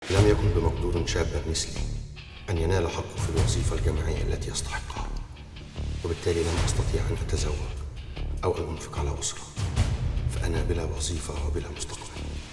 لم يكن بمقدور شابا مثلي أن ينال حقه في الوظيفة الجامعية التي يستحقها وبالتالي لم أستطيع أن أتزوج أو أن أنفق على أسرة فأنا بلا وظيفة وبلا مستقبل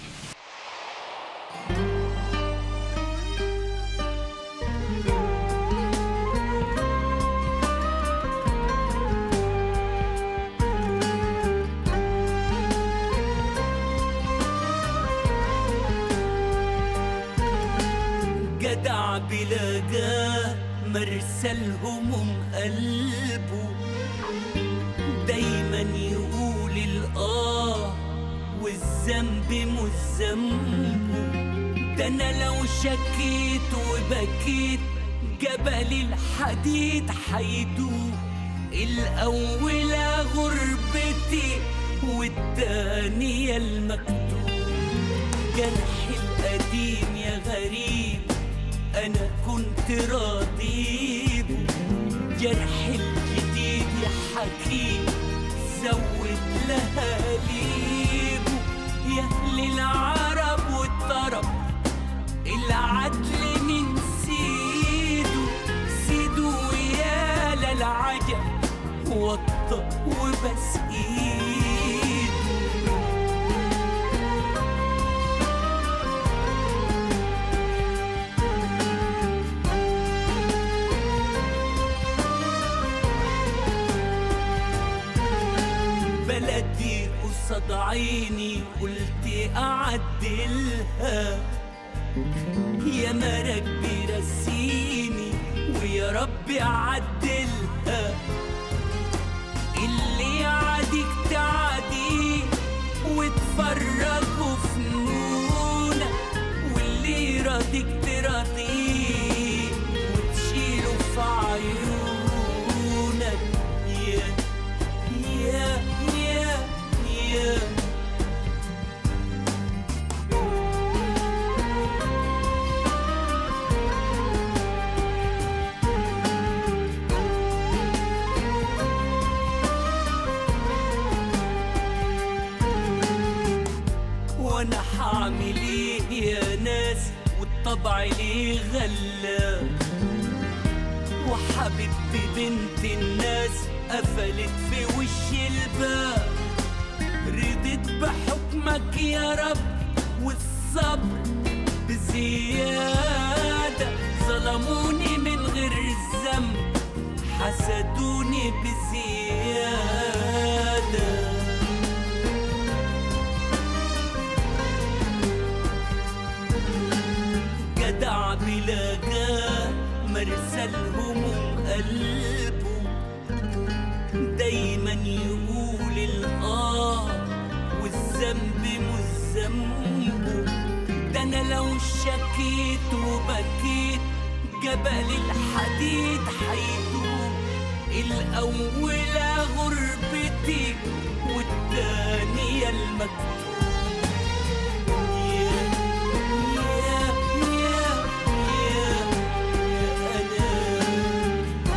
جدع بلاقاه مرسى الهموم قلبه دايما يقول الآه والذنب مش ذنبه ده أنا لو شكيت وبكيت جبل الحديد حيدوب الأولى غربتي والتانية المكتوب جرحي القديم يا غريب أنا كنت راضي بيه. جرحي الجديد يا حكيم زود لها ليبه يا أهل العرب والطرب العدل من سيده سيده يا للعجب وطى وبس ايده بلدي قصاد عيني قلت أعدلها يا مرك بيرسيني ويا رب أعدلها اللي يعاديك تعاديه وتفرجوا فنونك واللي يراضيك تراضيه وتشيله في عيونك يا يا يا يا وانا حعمل ايه يا ناس والطبع ليه غلاب وحبيبتي بنت الناس قفلت في وش الباب رضيت بحكمك يا رب والصبر بزيادة ظلموني من غير الذنب حسدوني بزيادة جدع بلاقاه مرسى الهموم قلبه دايما يقول الآه والذنب مش ذنبه ده أنا لو شكيت وبكيت جبل الحديد حيدوب الأولى غربتي والتانية المكتوب يا يا يا يا يا أنا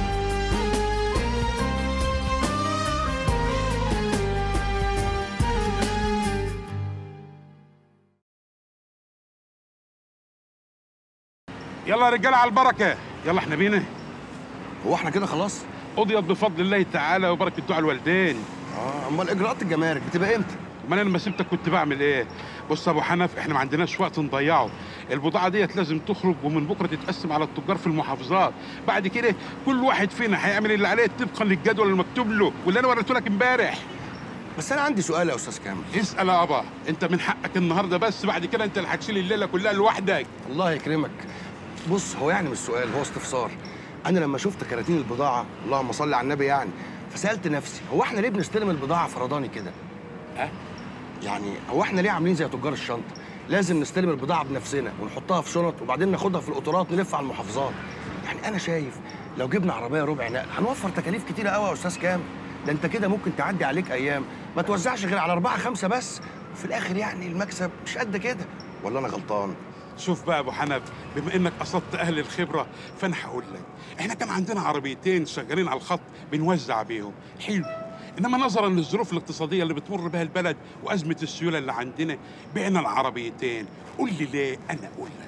يلا يا رجاله على البركه يلا احنا بينا هو احنا كده خلاص؟ قضيت بفضل الله تعالى وبركه دعاء الوالدين اه امال اجراءات الجمارك بتبقى امتى؟ امال انا لما سبتك كنت بعمل ايه بص يا ابو حنف احنا ما عندناش وقت نضيعه البضاعه ديت لازم تخرج ومن بكره تتقسم على التجار في المحافظات بعد كده كل واحد فينا هيعمل اللي عليه طبقا للجدول المكتوب له واللي انا وريته لك امبارح بس انا عندي سؤال يا استاذ كامل اسال يا ابا انت من حقك النهارده بس بعد كده انت اللي هتشيل الليله كلها لوحدك الله يكرمك بص هو يعني مش سؤال هو استفسار انا لما شفت كراتين البضاعه اللهم صل على النبي يعني فسالت نفسي هو احنا ليه بنستلم البضاعه فرداني كده ها يعني هو احنا ليه عاملين زي تجار الشنطه لازم نستلم البضاعه بنفسنا ونحطها في شنط وبعدين ناخدها في القطارات نلف على المحافظات يعني انا شايف لو جبنا عربيه ربع نقل هنوفر تكاليف كتيره قوي يا استاذ كامل ده انت كده ممكن تعدي عليك ايام ما توزعش غير على اربعه خمسه بس وفي الاخر يعني المكسب مش قد كده ولا انا غلطان شوف بقى يا ابو حنف بما انك قصدت اهل الخبره فانا هقول لك احنا كان عندنا عربيتين شغالين على الخط بنوزع بيهم حلو انما نظرا للظروف الاقتصاديه اللي بتمر بها البلد وازمه السيوله اللي عندنا بعنا العربيتين قول لي ليه انا اقول لك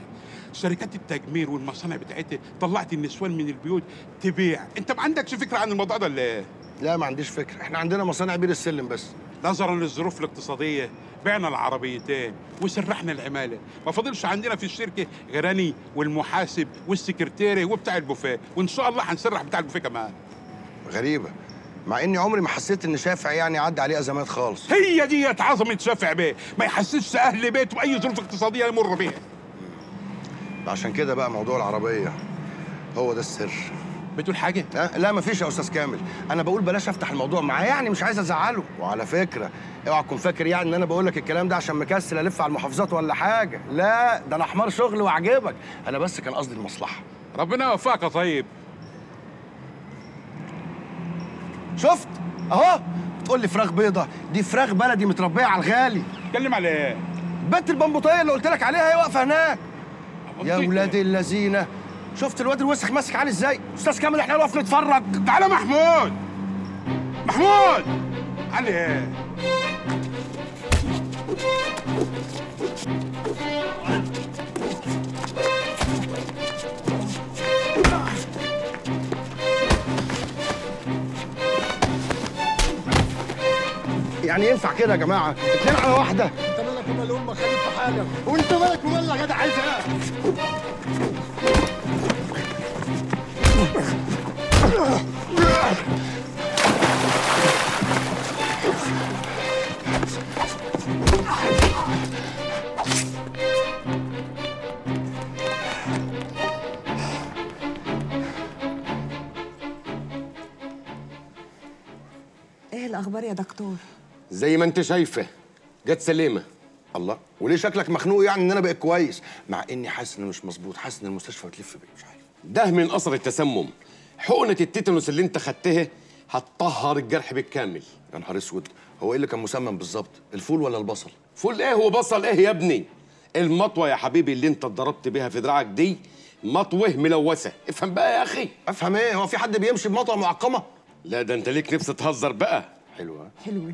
شركات التجمير والمصانع بتاعتها طلعت النسوان من البيوت تبيع انت ما عندكش فكره عن الموضوع ده ولا ايه لا ما عنديش فكره احنا عندنا مصانع بير السلم بس نظرا للظروف الاقتصاديه بعنا العربيتين وسرحنا العماله ما فاضلش عندنا في الشركه غير أني والمحاسب والسكرتيري وبتاع البوفيه وان شاء الله هنسرح بتاع البوفيه كمان غريبه مع اني عمري ما حسيت ان شافع يعني عدى عليه ازمات خالص هي ديت عظمه شافع بيه ما يحسسش اهل بيته باي ظروف اقتصاديه يمر بيها عشان كده بقى موضوع العربيه هو ده السر بتقول حاجه ها؟ لا مفيش يا استاذ كامل انا بقول بلاش افتح الموضوع معاه يعني مش عايز ازعله وعلى فكره اوعى تكون فاكر يعني ان انا بقول لك الكلام ده عشان مكسل الف على المحافظات ولا حاجه لا ده انا حمار شغل واعجبك انا بس كان قصدي المصلحه ربنا يوفقك يا طيب شفت اهو بتقول لي فراخ بيضه دي فراخ بلدي متربيه على الغالي اتكلم على ايه بنت البمبوطيه اللي قلت لك عليها هي واقفه هناك يا ولاد اللذينه شفت الواد الوسخ ماسك علي ازاي استاذ كامل احنا نقف نتفرج تعالى محمود محمود علي ايه يعني ينفع كده يا جماعه اتنين على واحده انت مالك ومال امك خليك في حالك وانت مالك ومال يا جدع عايز ايه ايه الاخبار يا دكتور زي ما انت شايفه جت سليمه الله وليه شكلك مخنوق يعني ان انا بقيت كويس مع اني حاسس انه مش مظبوط حاسس ان المستشفى بتلف بيا مش عارف ده من اثر التسمم حقنه التيتانوس اللي انت خدتها هتطهر الجرح بالكامل يا نهار اسود هو ايه اللي كان مسمم بالظبط الفول ولا البصل فول ايه وبصل ايه يا ابني المطوه يا حبيبي اللي انت اتضربت بيها في دراعك دي مطوه ملوثه افهم بقى يا اخي افهم ايه هو في حد بيمشي بمطوه معقمه لا ده انت ليك نفس تهزر بقى حلوه حلوة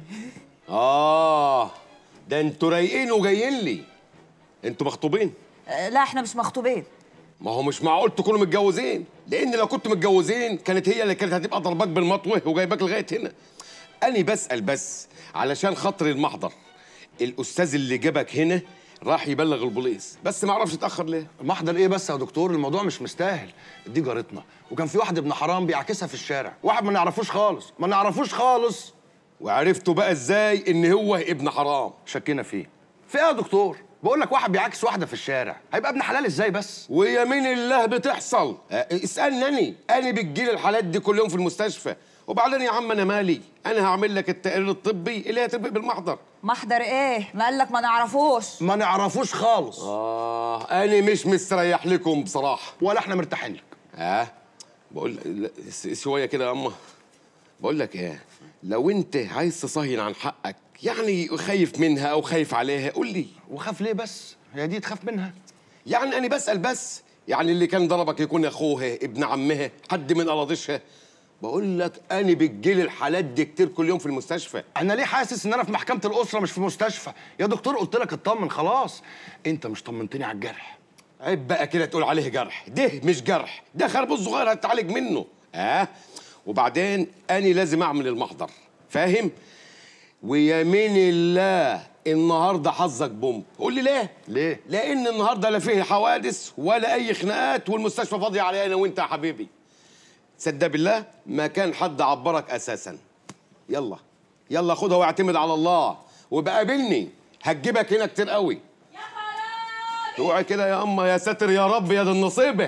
اه ده انتوا رايقين وجايين لي انتوا مخطوبين أه لا احنا مش مخطوبين ما هو مش معقول تكونوا متجوزين لان لو كنتوا متجوزين كانت هي اللي كانت هتبقى ضرباك بالمطوه وجايباك لغايه هنا انا بسال بس علشان خاطر المحضر الاستاذ اللي جابك هنا راح يبلغ البوليس بس ما اعرفش اتاخر ليه محضر ايه بس يا دكتور الموضوع مش مستاهل دي جارتنا وكان في واحد ابن حرام بيعكسها في الشارع واحد ما نعرفوش خالص ما نعرفوش خالص وعرفتوا بقى ازاي ان هو ابن حرام شكينا فيه في ايه يا دكتور بقول لك واحد بيعكس واحده في الشارع هيبقى ابن حلال ازاي بس ويمين الله بتحصل أه، اسالني اني انا بتجيلي الحالات دي كل يوم في المستشفى وبعدين يا عم انا مالي انا هعمل لك التقرير الطبي اللي هتبقى بالمحضر محضر ايه ما قالك ما نعرفوش ما نعرفوش خالص اه انا مش مستريح لكم بصراحه ولا احنا مرتاحين لك اه بقول لا، س- شويه كده يا اما بقول لك ايه لو انت عايز تصهين عن حقك يعني خايف منها او خايف عليها قول لي وخاف ليه بس هي دي تخاف منها يعني انا بسال بس يعني اللي كان ضربك يكون اخوها ابن عمها حد من قراضيشها بقول لك انا بتجيلي الحالات دي كتير كل يوم في المستشفى انا ليه حاسس ان انا في محكمه الاسره مش في مستشفى يا دكتور قلت لك اطمن خلاص انت مش طمنتني على الجرح عيب بقى كده تقول عليه جرح ده مش جرح ده خربوش صغير هتعالج منه اه وبعدين انا لازم اعمل المحضر فاهم ويمين الله النهارده حظك بومب قول لي ليه ليه؟ لان النهارده لا فيه حوادث ولا اي خناقات والمستشفى فاضيه عليا انا وانت يا حبيبي صدق بالله ما كان حد عبرك اساسا يلا يلا خدها واعتمد على الله وبقابلني هتجيبك هنا كتير قوي يا خرابي اوعي كده يا اما يا ساتر يا رب يا دي النصيبه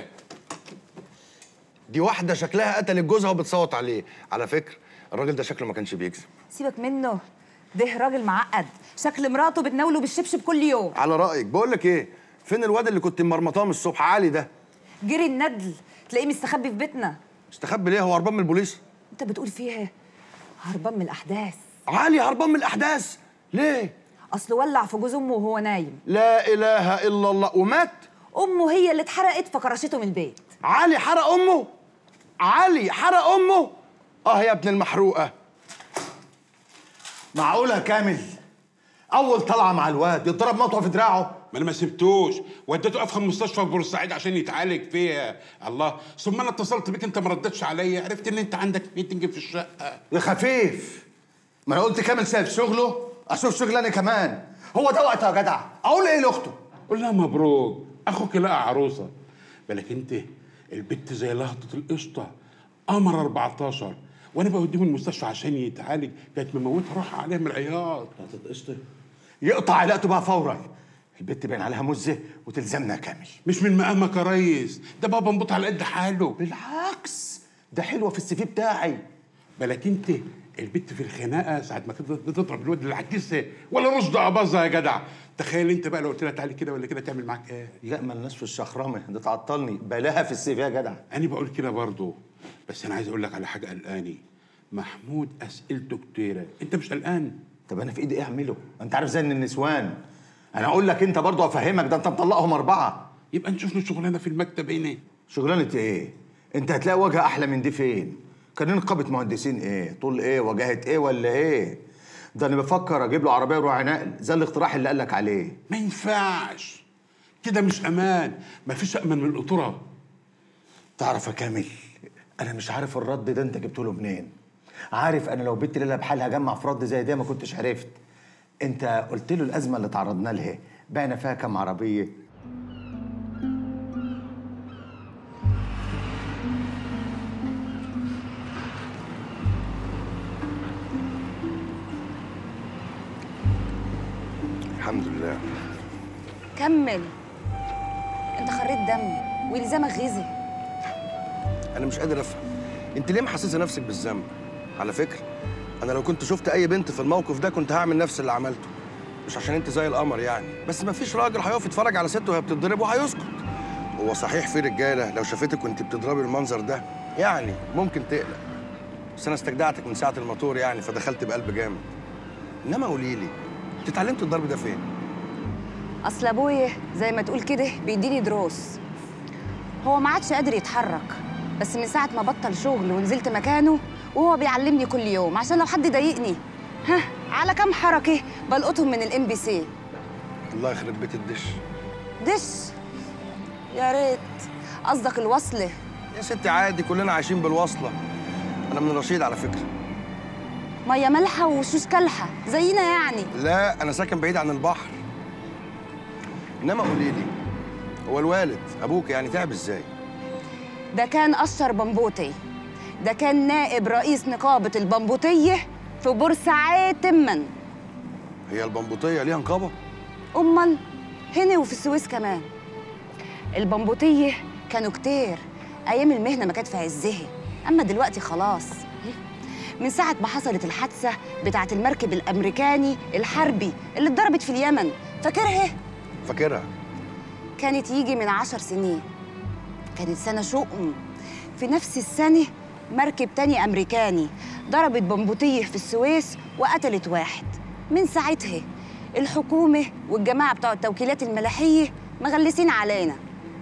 دي واحده شكلها قتلت جوزها وبتصوت عليه على فكره الراجل ده شكله ما كانش بيكذب سيبك منه ده راجل معقد شكل مراته بتناوله بالشبشب كل يوم على رايك بقول لك ايه فين الواد اللي كنت مرمطاه من الصبح علي ده جري الندل تلاقيه مستخبي في بيتنا استخبي ليه هو هربان من البوليس انت بتقول فيها هربان من الاحداث علي هربان من الاحداث ليه اصل ولع في جوز امه وهو نايم لا اله الا الله ومات امه هي اللي اتحرقت فكرشته من البيت علي حرق امه علي حرق امه اه يا ابن المحروقه معقولة كامل اول طلعه مع الواد يضرب مطوه في دراعه ما انا ما سبتوش وديته افخم مستشفى في بورسعيد عشان يتعالج فيها الله ثم انا اتصلت بيك انت ما ردتش عليا عرفت ان انت عندك ميتنج في الشقه يا خفيف ما انا قلت كامل سايب شغله اشوف شغلانه كمان هو ده وقته يا جدع اقول ايه لاخته قول لها مبروك اخوك لقى عروسه بالك انت البت زي لهطه القشطه قمر 14 وانا بوديه من المستشفى عشان يتعالج كانت مموتها روحها عليها من العياط قشطه يقطع علاقته بقى فورا البت باين عليها مزه وتلزمنا يا كامل مش من مقامك يا ريس ده بابا مبط على قد حاله بالعكس ده حلوه في السي في بتاعي بالك انت البت في الخناقه ساعه ما كانت بتضرب الواد اللي عكسها ولا رشد اباظه يا جدع تخيل انت بقى لو قلت لها تعالي كده ولا كده تعمل معاك ايه لا ملناش في الشخرمه ده تعطلني بلاها في السي في يا جدع انا بقول كده برضه بس انا عايز اقول لك على حاجه قلقاني محمود اسئلته كتيره انت مش قلقان طب انا في ايدي ايه اعمله انت عارف زي النسوان انا اقول لك انت برضه افهمك ده انت مطلقهم اربعه يبقى نشوف له شغلانه في المكتب هنا شغلانه ايه انت هتلاقي وجهه احلى من دي فين كان نقابه مهندسين ايه طول ايه وجهه ايه ولا ايه ده انا بفكر اجيب له عربيه روعي نقل زي الاقتراح اللي قال لك عليه ما ينفعش كده مش امان ما فيش امن من القطوره تعرف يا كامل انا مش عارف الرد ده انت جبته له منين عارف انا لو بنت ليلى بحالها جمع في رد زي ده ما كنتش عرفت انت قلت له الازمه اللي تعرضنا لها بعنا فيها كام عربيه الحمد لله كمل انت خريت دم والزامك غذي انا مش قادر افهم انت ليه محسسه نفسك بالذنب على فكره انا لو كنت شفت اي بنت في الموقف ده كنت هعمل نفس اللي عملته مش عشان انت زي القمر يعني بس ما فيش راجل هيقف يتفرج على ست وهي بتتضرب وهيسكت هو صحيح في رجاله لو شافتك وانت بتضربي المنظر ده يعني ممكن تقلق بس انا استجدعتك من ساعه الموتور يعني فدخلت بقلب جامد انما قولي لي انت اتعلمت الضرب ده فين اصل ابويا زي ما تقول كده بيديني دروس هو ما عادش قادر يتحرك بس من ساعه ما بطل شغل ونزلت مكانه وهو بيعلمني كل يوم عشان لو حد ضايقني ها على كام حركه بلقطهم من الام بي سي الله يخرب بيت الدش دش يا ريت قصدك الوصله يا ستي عادي كلنا عايشين بالوصله انا من رشيد على فكره ميه مالحه وشوش كالحه زينا يعني لا انا ساكن بعيد عن البحر انما قولي لي هو الوالد ابوك يعني تعب ازاي ده كان أشهر بمبوطي ده كان نائب رئيس نقابة البمبوطية في بورسعيد تما هي البمبوطيه ليها نقابه أمال هنا وفي السويس كمان البمبوطية كانوا كتير أيام المهنة ما كانت في عزها أما دلوقتي خلاص من ساعة ما حصلت الحادثة بتاعة المركب الأمريكاني الحربي اللي اتضربت في اليمن فاكرها؟ فاكرها كانت يجي من عشر سنين كانت سنة شؤم في نفس السنة مركب تاني أمريكاني ضربت بمبوطية في السويس وقتلت واحد من ساعتها الحكومة والجماعة بتوع التوكيلات الملاحية مغلسين علينا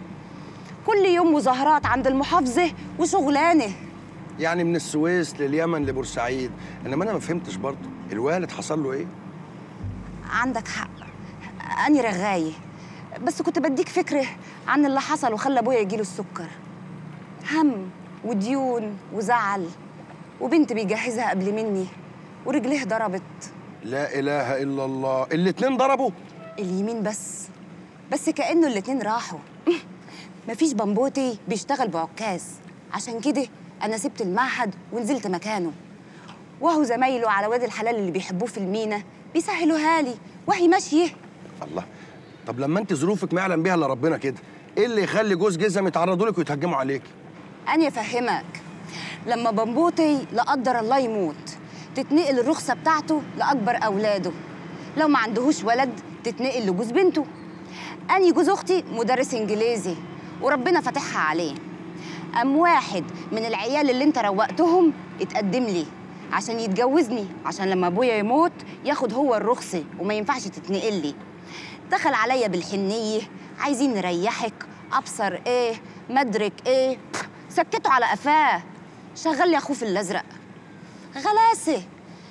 كل يوم مظاهرات عند المحافظة وشغلانة يعني من السويس لليمن لبورسعيد انما انا ما فهمتش برضه الوالد حصل له ايه عندك حق أني رغاية بس كنت بديك فكرة عن اللي حصل وخلى أبويا يجيله السكر هم وديون وزعل وبنت بيجهزها قبل مني ورجليه ضربت لا اله الا الله الاتنين ضربوا اليمين بس بس كأنه الاتنين راحوا مفيش بمبوتي بيشتغل بعكاز عشان كده أنا سبت المعهد ونزلت مكانه وهو زمايله على واد الحلال اللي بيحبوه في المينا بيسهلوها لي وهي ماشية الله طب لما انت ظروفك ما يعلم بيها الا ربنا كده ايه اللي يخلي جوز جزم يتعرضوا لك ويتهجموا عليك أنا أفهمك لما بمبوطي لا قدر الله يموت تتنقل الرخصة بتاعته لأكبر أولاده لو ما عندهوش ولد تتنقل لجوز بنته أني جوز أختي مدرس إنجليزي وربنا فاتحها عليه أم واحد من العيال اللي أنت روقتهم اتقدم لي عشان يتجوزني عشان لما أبويا يموت ياخد هو الرخصة وما ينفعش تتنقل لي دخل عليا بالحنية عايزين نريحك أبصر إيه مدرك إيه بف، سكته على قفاه شغل لي أخوه في الأزرق غلاسة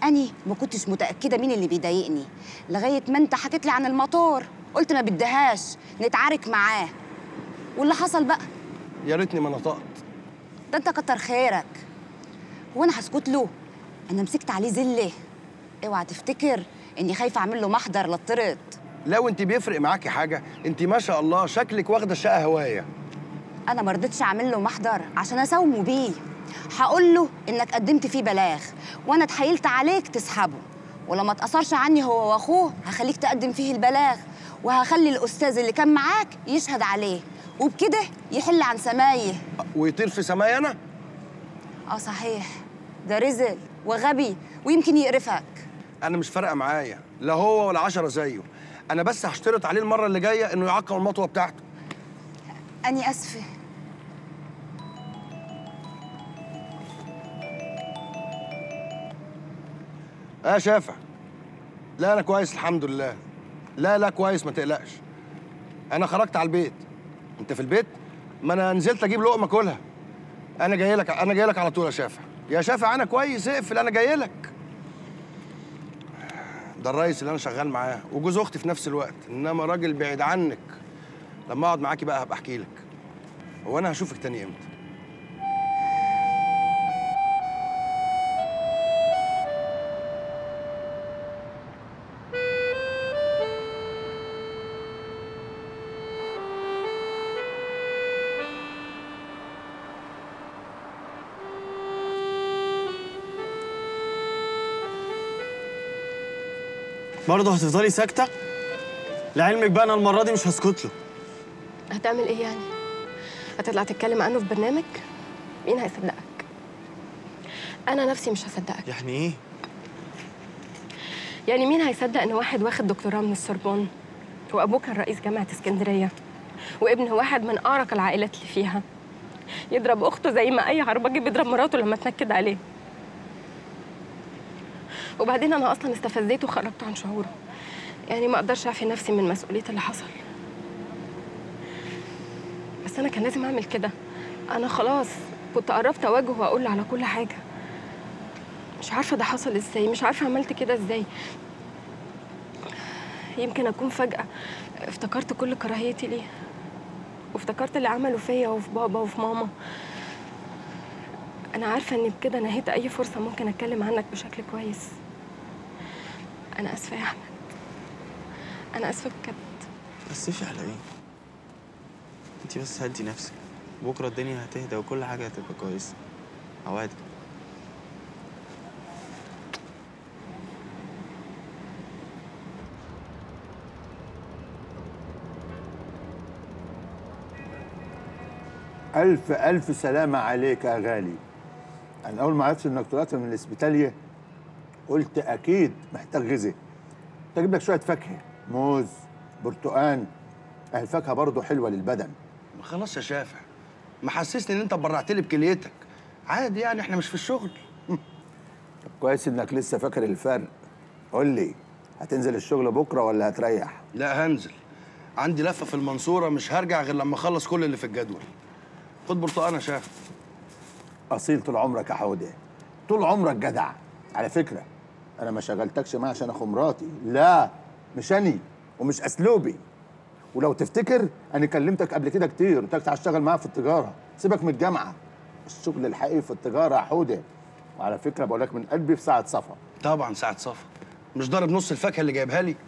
اني ما كنتش متاكده مين اللي بيضايقني لغايه ما انت حكيت لي عن الموتور قلت ما بدهاش نتعارك معاه واللي حصل بقى يا ريتني ما نطقت ده انت كتر خيرك هو انا هسكت له انا مسكت عليه زله اوعى تفتكر اني خايفه اعمل له محضر للطرد لو انت بيفرق معاكي حاجه انت ما شاء الله شكلك واخده الشقه هوايه انا ما رضيتش اعمل له محضر عشان اساومه بيه هقول له انك قدمت فيه بلاغ وانا اتحايلت عليك تسحبه ولما اتاثرش عني هو واخوه هخليك تقدم فيه البلاغ وهخلي الاستاذ اللي كان معاك يشهد عليه وبكده يحل عن سمايه ويطير في سماي انا اه صحيح ده رزل وغبي ويمكن يقرفك انا مش فارقه معايا لا هو ولا عشرة زيه انا بس هشترط عليه المره اللي جايه انه يعقم المطوه بتاعته اني اسفه اه يا شافع لا انا كويس الحمد لله لا لا كويس ما تقلقش انا خرجت على البيت انت في البيت ما انا نزلت اجيب لقمه كلها انا جاي لك انا جاي لك على طول يا شافع يا شافع انا كويس اقفل انا جاي لك ده الريس اللي انا شغال معاه وجوز اختي في نفس الوقت انما راجل بعيد عنك لما اقعد معاكي بقى هبقى احكي لك هو انا هشوفك تاني امتى برضه هتفضلي ساكتة؟ لعلمك بقى أنا المرة دي مش هسكت له هتعمل ايه يعني؟ هتطلع تتكلم عنه في برنامج؟ مين هيصدقك؟ أنا نفسي مش هصدقك، يعني إيه؟ يعني مين هيصدق إن واحد واخد دكتوراه من السوربون وأبوه كان رئيس جامعة اسكندرية وابن واحد من أعرق العائلات اللي فيها يضرب أخته زي ما أي عرباجي بيضرب مراته لما تنكد عليه وبعدين أنا أصلا استفزيته وخرجته عن شعوره يعني ما أقدرش أعفي نفسي من مسؤولية اللي حصل بس انا كان لازم اعمل كده انا خلاص كنت قربت اواجهه واقول له على كل حاجه مش عارفه ده حصل ازاي مش عارفه عملت كده ازاي يمكن اكون فجاه افتكرت كل كراهيتي ليه وافتكرت اللي عمله فيا وفي بابا وفي ماما انا عارفه اني بكده نهيت اي فرصه ممكن اتكلم عنك بشكل كويس انا اسفه يا احمد انا اسفه بجد تأسفي على إيه؟ أنت بس هدي نفسك بكرة الدنيا هتهدى وكل حاجة هتبقى كويسة أوعدك ألف ألف سلامة عليك يا غالي أنا أول ما عرفت إنك طلعت من الإسبيتالية قلت أكيد محتاج غذاء تجيب لك شوية فاكهة موز برتقان أهي الفاكهة برضه حلوة للبدن ما خلاص يا شافع ما حسسني ان انت برعت لي بكليتك عادي يعني احنا مش في الشغل طب كويس إنك لسه فاكر الفرق قول لي هتنزل الشغل بكرة ولا هتريح؟ لا هنزل عندي لفه في المنصوره مش هرجع غير لما اخلص كل اللي في الجدول خد برتقانه يا شافع أصيل طول عمرك يا حودة طول عمرك جدع على فكرة أنا ما شغلتكش معايا عشان أخو مراتي لا مش أني ومش أسلوبي ولو تفتكر أنا كلمتك قبل كده كتير قلت لك تعال اشتغل معايا في التجارة سيبك من الجامعة الشغل الحقيقي في التجارة يا حودة وعلى فكرة بقول لك من قلبي في ساعة صفا طبعا ساعه صفا مش ضارب نص الفاكهه اللي جايبها لي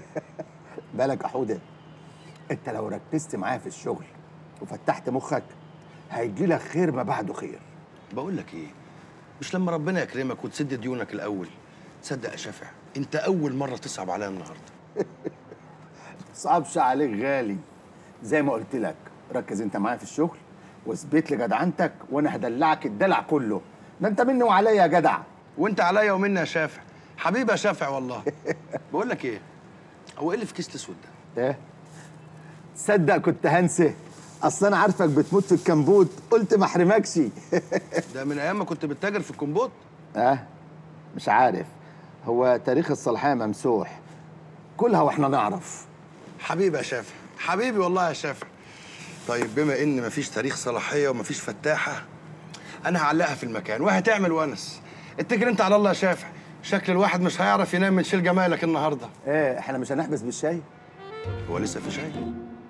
بالك يا حودة أنت لو ركزت معايا في الشغل وفتحت مخك هيجي لك خير ما بعده خير بقول لك ايه مش لما ربنا يكرمك وتسد ديونك الاول تصدق يا شافع انت اول مره تصعب عليا النهارده صعبش عليك غالي زي ما قلت لك ركز انت معايا في الشغل واثبت لي جدعنتك وانا هدلعك الدلع كله ده انت مني وعليا يا جدع وانت عليا ومني يا شافع حبيبي يا شافع والله بقول لك ايه هو ايه اللي في كيس الاسود ده ايه تصدق كنت هنسى اصل انا عارفك بتموت في الكمبوت قلت ما احرمكش ده من ايام ما كنت بتتاجر في الكمبوت اه مش عارف هو تاريخ الصلاحيه ممسوح كلها واحنا نعرف حبيبي يا شافع حبيبي والله يا شافع طيب بما ان مفيش تاريخ صلاحيه ومفيش فتاحه انا هعلقها في المكان وهتعمل ونس اتكل انت على الله يا شافع شكل الواحد مش هيعرف ينام من شيل جمالك النهارده ايه احنا مش هنحبس بالشاي هو لسه في شاي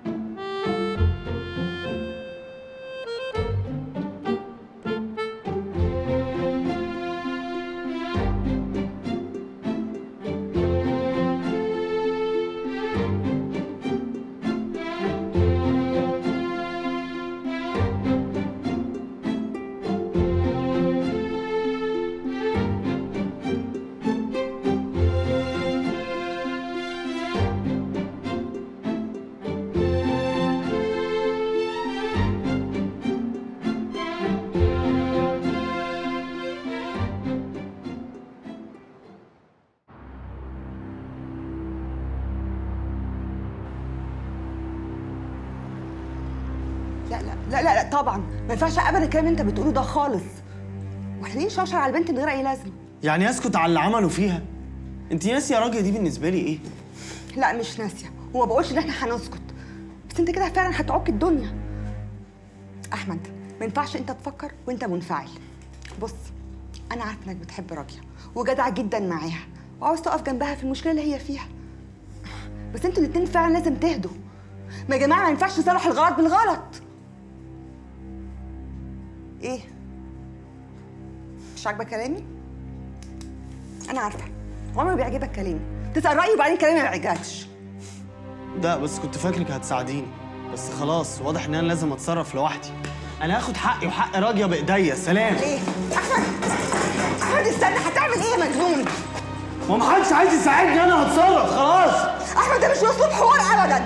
لا لا لا لا, لا طبعا ما ينفعش ابدا الكلام اللي انت بتقوله ده خالص واحنا ليه نشوشر على البنت من غير اي لازمه يعني اسكت على اللي عملوا فيها انت ناسيه يا راجل دي بالنسبه لي ايه لا مش ناسيه وما بقولش ان احنا هنسكت بس انت كده فعلا هتعك الدنيا احمد ما ينفعش انت تفكر وانت منفعل بص انا عارفه انك بتحب راجيه وجدع جدا معاها وعاوز تقف جنبها في المشكله اللي هي فيها بس انتوا الاتنين فعلا لازم تهدوا ما يا جماعه ما ينفعش نصلح الغلط بالغلط ايه مش عاجبك كلامي انا عارفه عمري ما بيعجبك كلامي تسال رايي وبعدين كلامي ما يعجبكش ده بس كنت فاكرك هتساعديني بس خلاص واضح ان انا لازم اتصرف لوحدي انا هاخد حقي وحق راجيه بايديا سلام ايه احمد احمد استنى هتعمل ايه يا مجنون ما محدش عايز يساعدني انا هتصرف خلاص احمد ده مش اسلوب حوار ابدا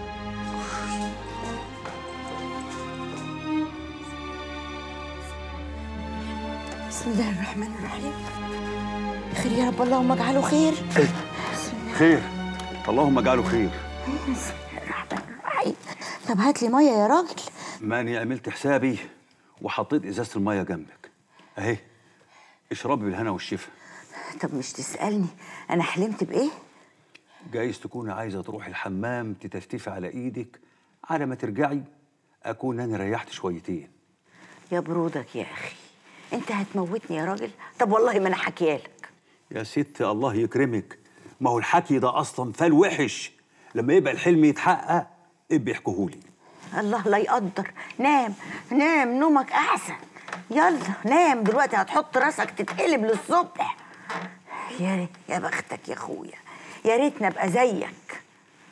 بسم الله الرحمن الرحيم خير يا رب اللهم اجعله خير خير اللهم اجعله خير بسم الله الرحمن الرحيم طب هات لي ميه يا راجل ماني عملت حسابي وحطيت ازازه الميه جنبك اهي اشربي بالهنا والشفا طب مش تسالني انا حلمت بايه جايز تكوني عايزه تروحي الحمام تتفتفي على ايدك على ما ترجعي اكون انا ريحت شويتين يا برودك يا اخي انت هتموتني يا راجل طب والله ما انا حكيالك يا ست الله يكرمك ما هو الحكي ده اصلا فال وحش لما يبقى الحلم يتحقق ابقي احكيهولي الله لا يقدر نام نام نومك احسن يلا نام دلوقتي هتحط راسك تتقلب للصبح يا ريت يا بختك يا اخويا يا ريتنا ابقى زيك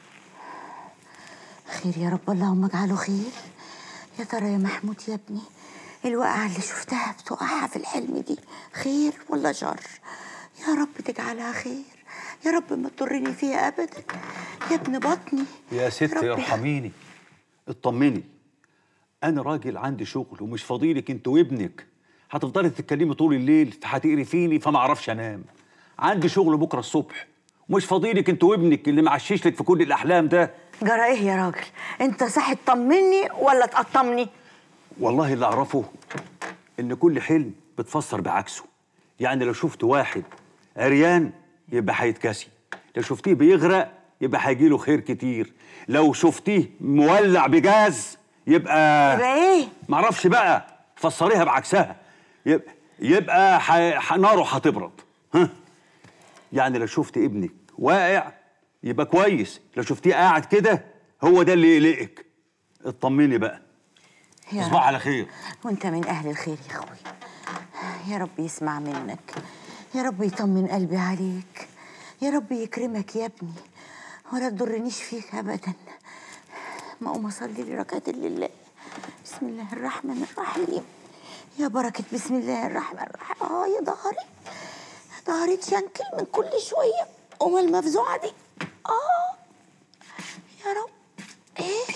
خير يا رب اللهم اجعله خير يا ترى يا محمود يا ابني الوقعة اللي شفتها بتقعها في الحلم دي خير ولا شر يا رب تجعلها خير يا رب ما تضرني فيها ابدا يا ابن بطني يا ست ربي. ارحميني اطمني انا راجل عندي شغل ومش فاضيلك انت وابنك هتفضلي تتكلمي طول الليل فهتقرفيني فما اعرفش انام عندي شغل بكره الصبح ومش فاضيلك انت وابنك اللي معشش لك في كل الاحلام ده جرى ايه يا راجل انت صح تطمني ولا تقطمني والله اللي اعرفه ان كل حلم بتفسر بعكسه يعني لو شفت واحد عريان يبقى هيتكسي لو شفتيه بيغرق يبقى هيجيله خير كتير لو شفتيه مولع بجاز يبقى يبقى ايه معرفش بقى فسريها بعكسها يبقى يبقى ح... ح... ناره هتبرد ها يعني لو شفت ابنك واقع يبقى كويس لو شفتيه قاعد كده هو ده اللي يقلقك اطمني بقى يا تصبح على خير وانت من اهل الخير يا اخوي يا رب يسمع منك يا رب يطمن قلبي عليك يا رب يكرمك يا ابني ولا تضرنيش فيك ابدا ما اقوم اصلي لي ركعتين لله بسم الله الرحمن الرحيم يا بركة بسم الله الرحمن الرحيم اه يا ظهري ظهري اتشنكل من كل شوية أم المفزوعة دي اه يا رب ايه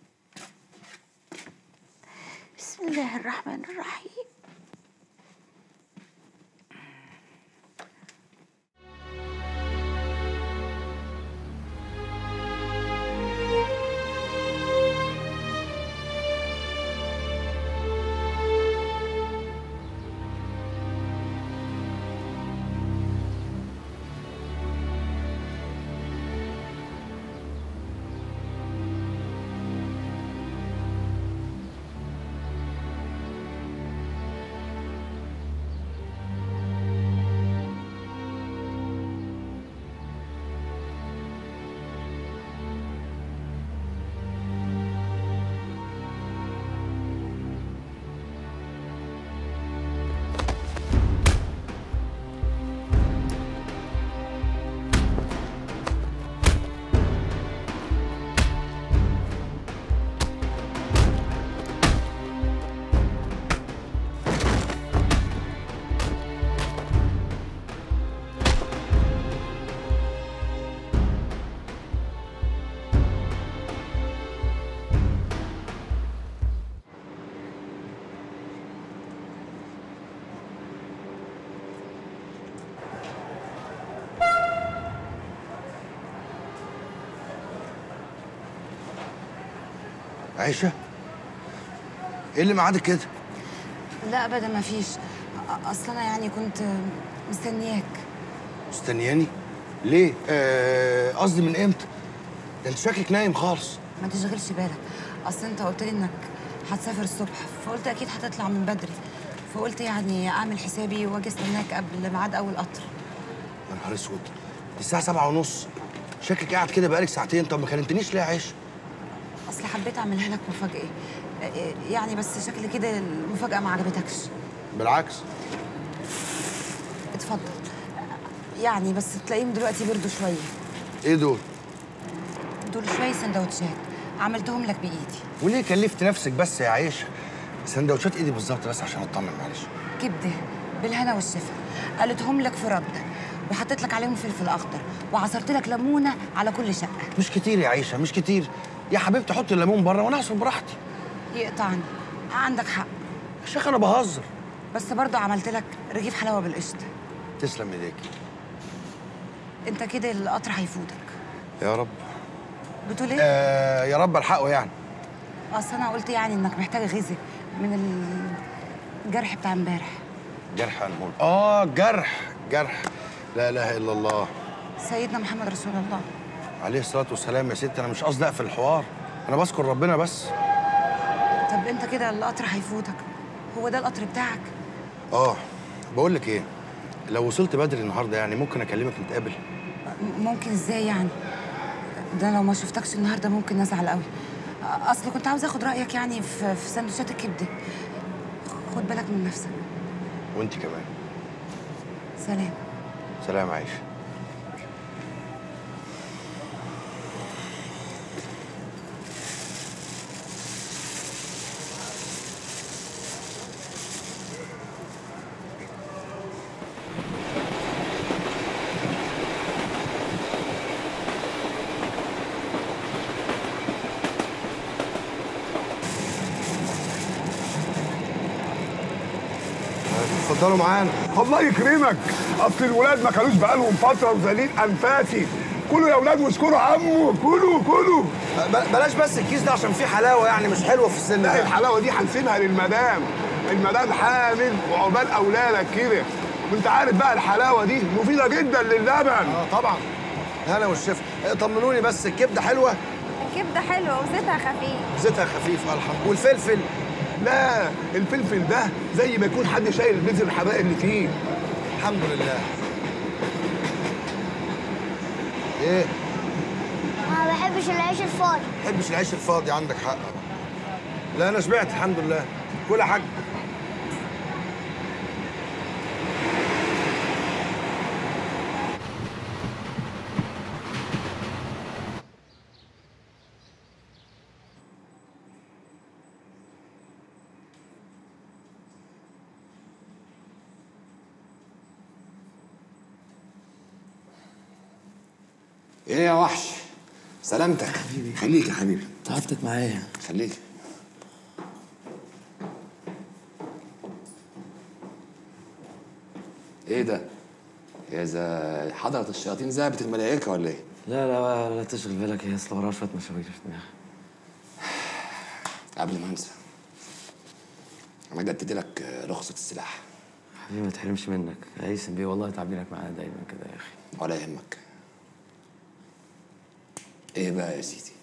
بسم الله الرحمن الرحيم عيشه ايه اللي معادك كده لا ابدا ما فيش أ- اصل انا يعني كنت مستنياك مستنياني ليه آه، قصدي من امتى ده انت شكلك نايم خالص ما تشغلش بالك اصل انت قلت لي انك هتسافر الصبح فقلت اكيد هتطلع من بدري فقلت يعني اعمل حسابي واجي استناك قبل ميعاد اول قطر يا نهار اسود دي الساعه سبعة ونص شكلك قاعد كده بقالك ساعتين طب ما كلمتنيش ليه يا عيش اصل حبيت اعملها لك مفاجاه يعني بس شكل كده المفاجاه ما عجبتكش بالعكس اتفضل يعني بس تلاقيهم دلوقتي بردوا شويه ايه دول دول شويه سندوتشات عملتهم لك بايدي وليه كلفت نفسك بس يا عيش سندوتشات ايدي بالظبط بس عشان اطمن معلش كبده بالهنا والشفا قالتهم لك في رده وحطيت لك عليهم فلفل اخضر وعصرت لك ليمونه على كل شقه مش كتير يا عيشه مش كتير يا حبيبتي حط الليمون بره وانا اعصر براحتي يقطعني عندك حق يا شيخ انا بهزر بس برضه عملت لك رغيف حلاوه بالقشطه تسلم ايديكي انت كده القطر هيفوتك يا رب بتقول ايه آه يا رب الحقه يعني اصل انا قلت يعني انك محتاج غذاء من الجرح بتاع امبارح جرح المول اه جرح جرح لا اله الا الله سيدنا محمد رسول الله عليه الصلاه والسلام يا ست انا مش قصدي اقفل الحوار انا بذكر ربنا بس طب انت كده القطر هيفوتك هو ده القطر بتاعك اه بقول لك ايه لو وصلت بدري النهارده يعني ممكن اكلمك نتقابل م- ممكن ازاي يعني ده لو ما شفتكش النهارده ممكن ازعل قوي اصل كنت عاوز اخد رايك يعني في في سندوتشات الكبده خد بالك من نفسك وانت كمان سلام سلام عايشه اتفضلوا معانا الله يكرمك اصل الولاد ما كانوش بقالهم فتره وزالين انفاسي كلوا يا اولاد واشكروا عمو كلوا كلوا ب- بلاش بس الكيس ده عشان فيه حلاوه يعني مش حلوه في السن لا ده الحلاوه دي هنسيبها للمدام المدام حامل وعقبال اولادك كده وانت عارف بقى الحلاوه دي مفيده جدا للبن اه طبعا هلا والشفا طمنوني بس الكبده حلوه الكبده حلوه وزيتها خفيف زيتها خفيف آه، الحمد والفلفل لا الفلفل ده زي ما يكون حد شايل بذر الحراق اللي فيه الحمد لله ايه ما بحبش العيش الفاضي ما بحبش العيش الفاضي عندك حق لا انا شبعت الحمد لله كل يا حاج ايه يا وحش سلامتك خليك يا حبيبي تعبتك معايا خليك ايه ده يا ذا حضرة الشياطين ذهبت الملائكة ولا ايه؟ لا لا لا تشغل بالك هي اصل وراها شويه مشاوير في دماغي قبل ما انسى انا جددت لك رخصة السلاح حبيبي ما تحرمش منك هيثم بيه والله تعبينك معانا دايما كده يا اخي ولا يهمك ايه بقى يا سيدي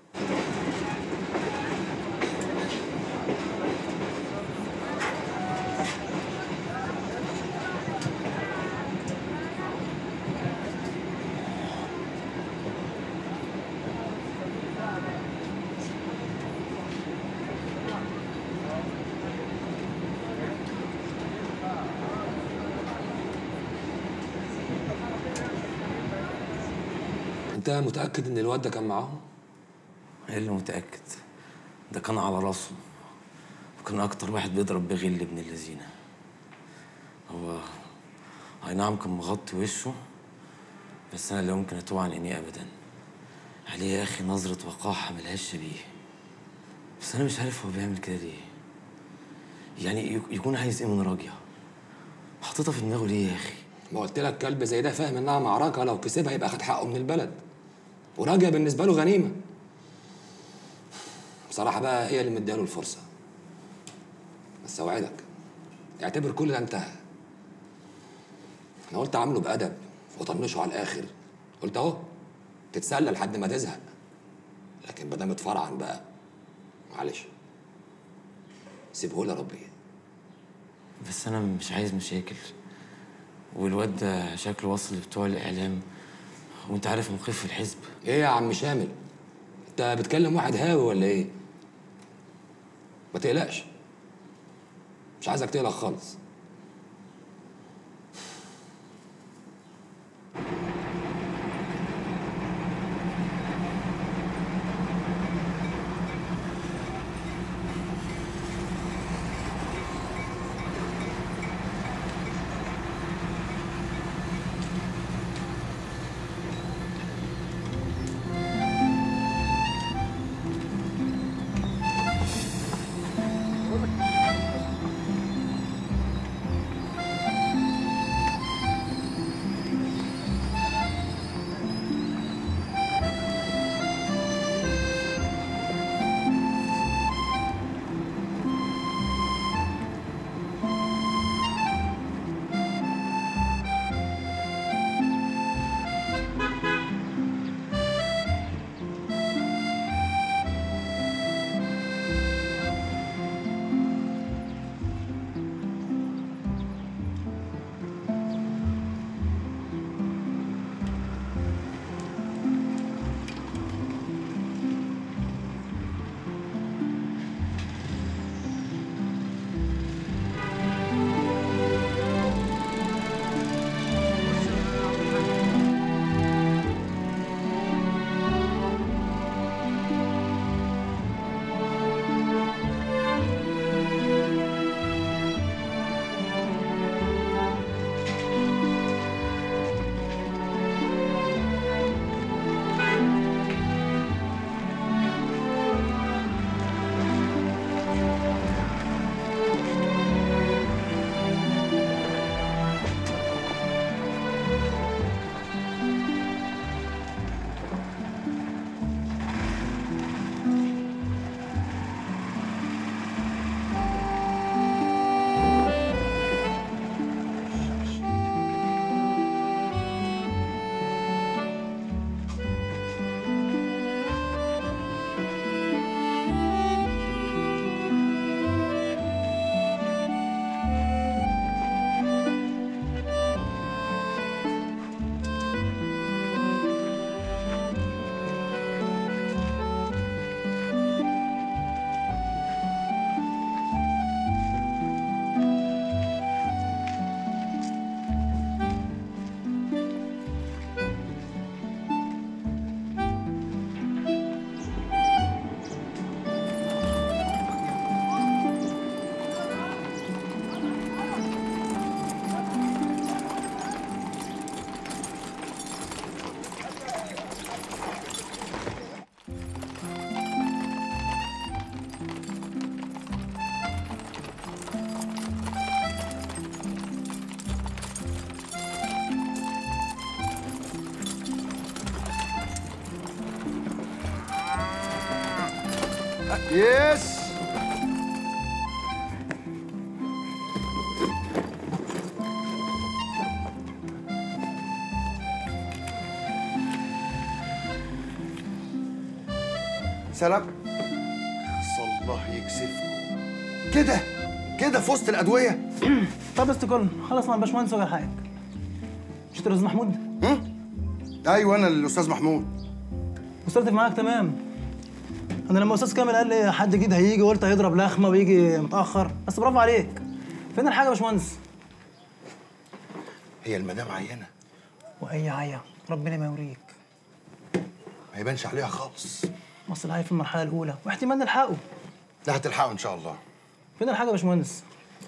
انت متاكد ان الواد ده كان معاهم ايه اللي متاكد ده كان على راسه وكان اكتر واحد بيضرب بغل ابن اللذينه هو اي نعم كان مغطي وشه بس انا لا يمكن اتوه عن عينيه ابدا عليه يا اخي نظره وقاحه ملهاش شبيه بس انا مش عارف هو بيعمل كده ليه يعني يك- يكون عايز ايه من راجية حاططها في دماغه ليه يا اخي ما قلت لك كلب زي ده فاهم انها معركه لو كسبها يبقى خد حقه من البلد وراجع بالنسبه له غنيمه بصراحه بقى هي اللي مدياله الفرصه بس اوعدك اعتبر كل ده انتهى انا قلت عامله بادب وطنشه على الاخر قلت اهو تتسلى لحد ما تزهق لكن ما دام اتفرعن بقى معلش سيبهولي ربي بس انا مش عايز مشاكل والواد ده شكله وصل لبتوع الاعلام وانت عارف موقف في الحزب ايه يا عم شامل انت بتكلم واحد هاوي ولا ايه ما تقلقش مش عايزك تقلق خالص يس سلام خص الله يكسفكم كده كده في وسط الادويه طب استكل خلاص مع الباشمهندس ولا حاجه مش ترز محمود ايوه انا الاستاذ محمود وصلت معاك تمام انا لما استاذ كامل قال لي حد جديد هيجي قلت هيضرب لخمه ويجي متاخر بس برافو عليك فين الحاجه يا باشمهندس هي المدام عينه واي عيا ربنا ما يوريك ما يبانش عليها خالص مصر العيا في المرحله الاولى واحتمال نلحقه لا هتلحقوا ان شاء الله فين الحاجه يا باشمهندس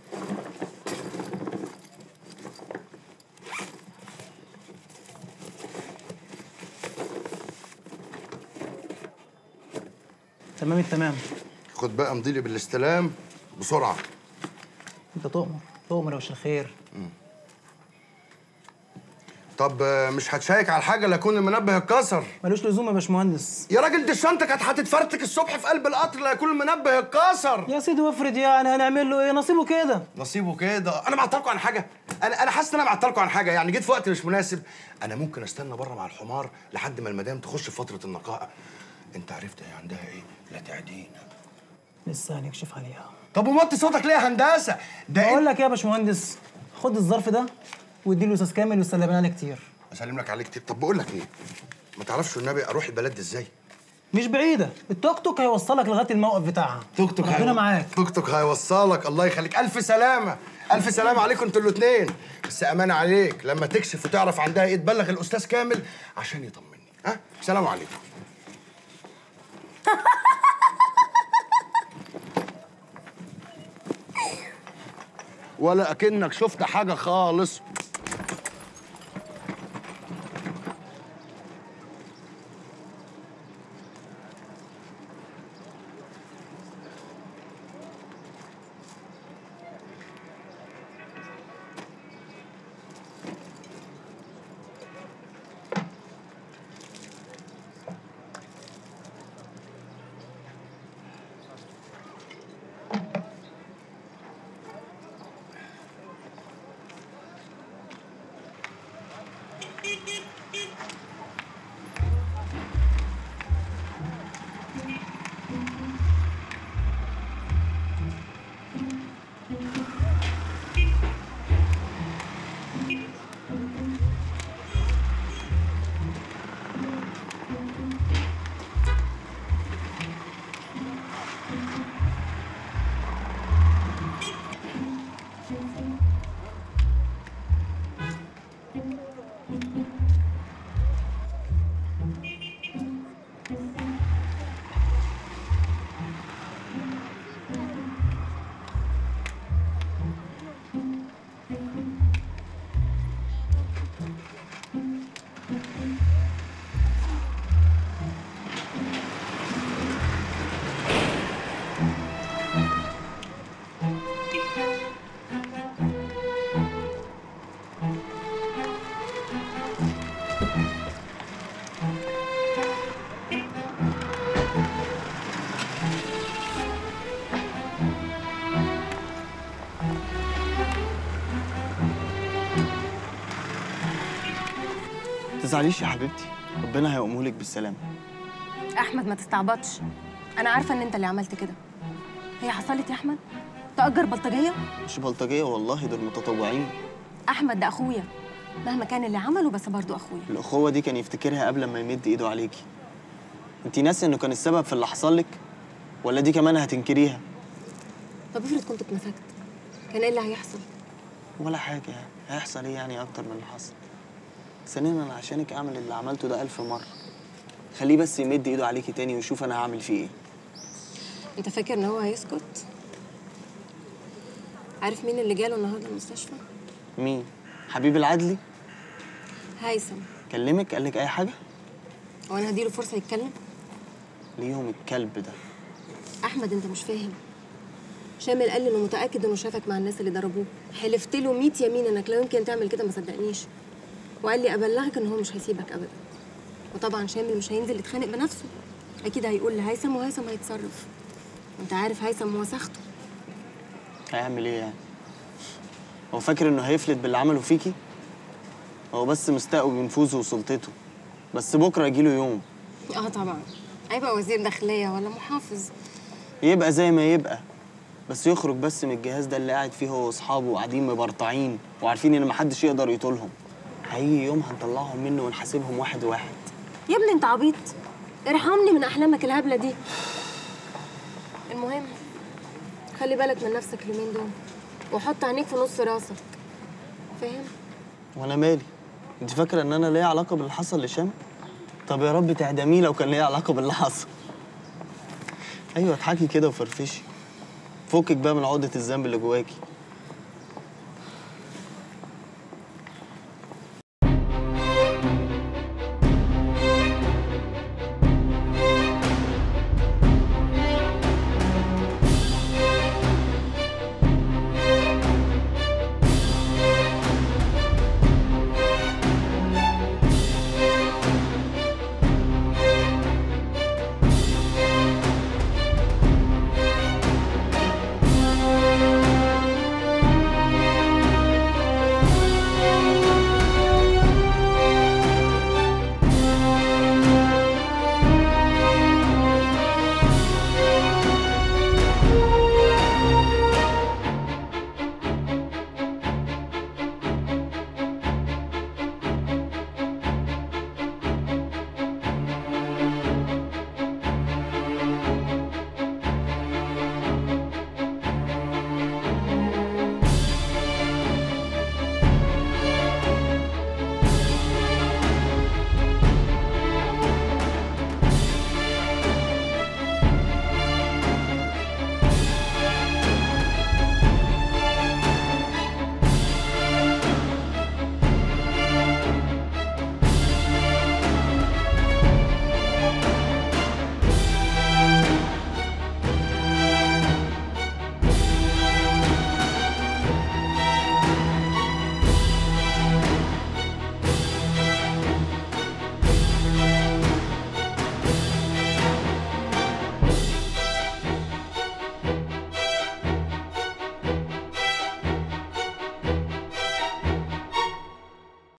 تمام التمام خد بقى مضيلي بالاستلام بسرعه انت تؤمر تؤمر يا وش الخير طب آه، مش هتشيك على الحاجه لا يكون المنبه اتكسر ملوش لزوم يا باشمهندس يا راجل دي الشنطه كانت هتتفرتك الصبح في قلب القطر لا يكون المنبه اتكسر يا سيدي وافرض يعني هنعمل له ايه نصيبه كده نصيبه كده انا بعطلكوا عن حاجه انا انا حاسس ان انا بعطلكوا عن حاجه يعني جيت في وقت مش مناسب انا ممكن استنى بره مع الحمار لحد ما المدام تخش في فتره النقاهه انت عرفت هي عندها ايه لا تعدين لسه هنكشف عليها طب وموطي صوتك ليه يا هندسه ده بقول لك ايه يا باشمهندس خد الظرف ده واديله استاذ كامل وسلم عليه كتير اسلم لك عليه كتير طب بقول لك ايه ما تعرفش النبي اروح البلد دي ازاي مش بعيده التوك توك هيوصلك لغايه الموقف بتاعها توك توك ربنا هيو- معاك توك توك هيوصلك الله يخليك الف سلامه الف سلامه عليكم انتوا الاثنين بس امانه عليك لما تكشف وتعرف عندها ايه تبلغ الاستاذ كامل عشان يطمني ها سلام عليكم ولا اكنك شفت حاجه خالص تزعليش يا حبيبتي ربنا هيقومهولك بالسلامه احمد ما تستعبطش انا عارفه ان انت اللي عملت كده هي حصلت يا احمد تأجر بلطجيه مش بلطجيه والله دول متطوعين احمد ده اخويا مهما كان اللي عمله بس برضه اخويا الاخوه دي كان يفتكرها قبل ما يمد ايده عليكي انت ناسي انه كان السبب في اللي حصل لك ولا دي كمان هتنكريها طب افرض كنت اتمسكت كان ايه اللي هيحصل ولا حاجه يعني هيحصل ايه يعني اكتر من اللي حصل ثانيا انا عشانك اعمل اللي عملته ده الف مره خليه بس يمد ايده عليكي تاني ويشوف انا هعمل فيه ايه انت فاكر ان هو هيسكت عارف مين اللي جاله النهارده المستشفى مين حبيب العدلي هيثم كلمك قال لك اي حاجه هو انا هديله فرصه يتكلم ليهم الكلب ده احمد انت مش فاهم شامل قال لي انه متاكد انه شافك مع الناس اللي ضربوه حلفت له 100 يمين انك لو يمكن تعمل كده ما صدقنيش وقال لي ابلغك ان هو مش هيسيبك ابدا وطبعا شامل مش هينزل يتخانق بنفسه اكيد هيقول لهيثم وهيثم هيتصرف انت عارف هيثم هو سخطه هيعمل ايه يعني هو فاكر انه هيفلت باللي عمله فيكي هو بس مستقوي بنفوذه وسلطته بس بكره يجيله يوم اه طبعا هيبقى وزير داخليه ولا محافظ يبقى زي ما يبقى بس يخرج بس من الجهاز ده اللي قاعد فيه هو واصحابه وقاعدين مبرطعين وعارفين ان محدش يقدر يطولهم هيجي يوم هنطلعهم منه ونحاسبهم واحد واحد يا ابني انت عبيط ارحمني من احلامك الهبله دي المهم خلي بالك من نفسك اليومين دول وحط عينيك في نص راسك فاهم وانا مالي انت فاكره ان انا ليا علاقه باللي حصل لشام طب يا رب تعدميه لو كان ليا علاقه باللي حصل ايوه اضحكي كده وفرفشي فكك بقى من عقده الذنب اللي جواكي